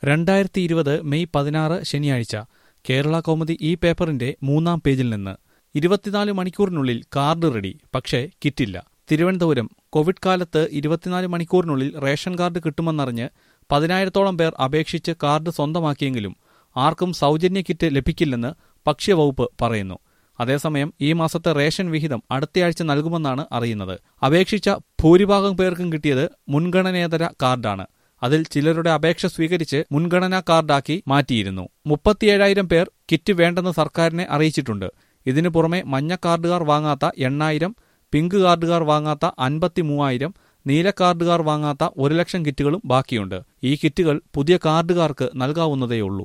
രണ്ടായിരത്തി ഇരുപത് മെയ് പതിനാറ് ശനിയാഴ്ച കേരള കൗമുദി ഈ പേപ്പറിന്റെ മൂന്നാം പേജിൽ നിന്ന് ഇരുപത്തിനാല് മണിക്കൂറിനുള്ളിൽ കാർഡ് റെഡി പക്ഷേ കിറ്റില്ല തിരുവനന്തപുരം കോവിഡ് കാലത്ത് ഇരുപത്തിനാല് മണിക്കൂറിനുള്ളിൽ റേഷൻ കാർഡ് കിട്ടുമെന്നറിഞ്ഞ് പതിനായിരത്തോളം പേർ അപേക്ഷിച്ച് കാർഡ് സ്വന്തമാക്കിയെങ്കിലും ആർക്കും സൗജന്യ കിറ്റ് ലഭിക്കില്ലെന്ന് ഭക്ഷ്യവകുപ്പ് പറയുന്നു അതേസമയം ഈ മാസത്തെ റേഷൻ വിഹിതം അടുത്തയാഴ്ച നൽകുമെന്നാണ് അറിയുന്നത് അപേക്ഷിച്ച ഭൂരിഭാഗം പേർക്കും കിട്ടിയത് മുൻഗണനേതര കാർഡാണ് അതിൽ ചിലരുടെ അപേക്ഷ സ്വീകരിച്ച് മുൻഗണനാ കാർഡാക്കി മാറ്റിയിരുന്നു മുപ്പത്തിയേഴായിരം പേർ കിറ്റ് വേണ്ടെന്ന് സർക്കാരിനെ അറിയിച്ചിട്ടുണ്ട് ഇതിനു പുറമെ മഞ്ഞ കാർഡുകാർ വാങ്ങാത്ത എണ്ണായിരം പിങ്ക് കാർഡുകാർ വാങ്ങാത്ത അൻപത്തി മൂവായിരം നീല കാർഡുകാർ വാങ്ങാത്ത ഒരു ലക്ഷം കിറ്റുകളും ബാക്കിയുണ്ട് ഈ കിറ്റുകൾ പുതിയ കാർഡുകാർക്ക് നൽകാവുന്നതേയുള്ളൂ